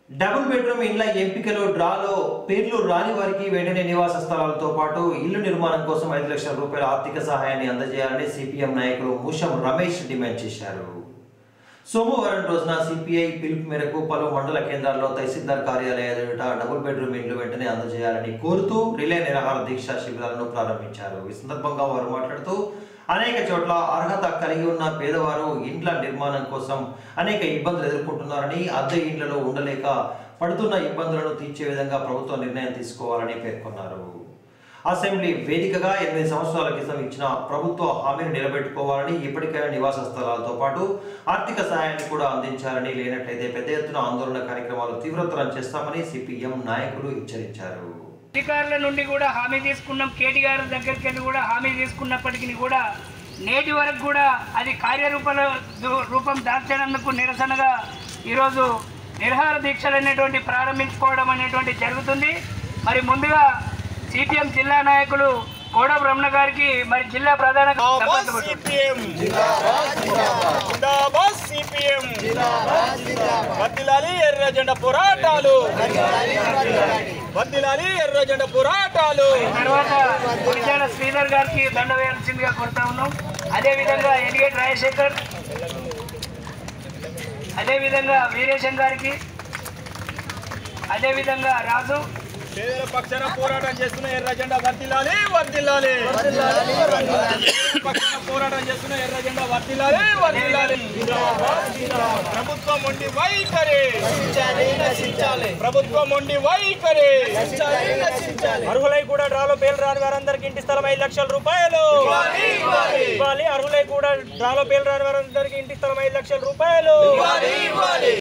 double bedroom ఇండ్ల ఎంపికలో డ్రాలో పేర్లు రాని వారికి వెంటనే నివాస స్థలాలతో పాటు ఇల్లు నిర్మాణం కోసం ఐదు లక్షల రూపాయల ఆర్థిక సహాయాన్ని అందజేయాలని సిపిఎం నాయకులు ముషం రమేష్ డిమాండ్ చేశారు సోమవారం రోజున సిపిఐ పిలుపు మేరకు పలు మండల కేంద్రాల్లో తహసీల్దార్ కార్యాలయాల ఎదుట డబుల్ బెడ్రూమ్ ఇండ్లు వెంటనే అందజేయాలని కోరుతూ రిలే నిరాహార దీక్ష శిబిరాలను ప్రారంభించారు ఈ సందర్భంగా వారు మాట్లాడుతూ అనేక చోట్ల అర్హత కలిగి ఉన్న పేదవారు ఇండ్ల నిర్మాణం కోసం అనేక ఇబ్బందులు ఎదుర్కొంటున్నారని అద్దె ఇండ్లలో ఉండలేక పడుతున్న ఇబ్బందులను తీర్చే విధంగా ప్రభుత్వం నిర్ణయం తీసుకోవాలని పేర్కొన్నారు అసెంబ్లీ వేదికగా ఎనిమిది సంవత్సరాల క్రితం ఇచ్చిన ప్రభుత్వ హామీని నిలబెట్టుకోవాలని ఇప్పటికైనా నివాస స్థలాలతో పాటు ఆర్థిక సహాయాన్ని కూడా అందించాలని లేనట్లయితే పెద్ద ఎత్తున ఆందోళన కార్యక్రమాలు తీవ్రతరం చేస్తామని సిపిఎం నాయకులు హెచ్చరించారు అధికారుల నుండి కూడా హామీ తీసుకున్నాం కేటీఆర్ దగ్గరికి వెళ్ళి కూడా హామీ తీసుకున్నప్పటికీ కూడా నేటి వరకు కూడా అది కార్యరూపంలో దు- రూపం దాల్చినందుకు నిరసనగా ఈరోజు నిరహార దీక్షలు అనేటువంటి ప్రారంభించుకోవడం అనేటువంటి జరుగుతుంది మరి ముందుగా సిపిఎం జిల్లా నాయకులు కోడ బ్రహ్మ గారికి మరి జిల్లా ప్రధాన జిందాబాద్ సిపిఎం జిందాబాద్ సిపిఎం వర్దిలాలి ఎర్ర జెండా పోరాటాలు వర్దిలాలి ఎర్ర జెండా పోరాటాలు తర్వాత గురిజాల శ్రీధర్ గారికి దండ వేయాల్సిందిగా కోరుతా ఉన్నాం అదేవిధంగా ఎలిగేట్ రాజశేఖర్ అదేవిధంగా వీరేశం గారికి అదేవిధంగా రాజు పేదల పక్షాన పోరాటం చేస్తున్న ఎర్ర జెండా వర్దిల్లాలి వర్దిల్లాలి పక్షాన పోరాటం చేస్తున్న ఎర్ర జెండా వర్దిల్లాలి వర్దిల్లాలి ప్రభుత్వం ఉండి వైఖరి ప్రభుత్వం ఉండి వైఖరి అర్హులై కూడా డ్రాలో పేర్లు రాని వారందరికి ఇంటి స్థలం ఐదు లక్షల రూపాయలు ఇవ్వాలి అర్హులై కూడా డ్రాలో పేర్లు రాని వారందరికి ఇంటి స్థలం ఐదు లక్షల రూపాయలు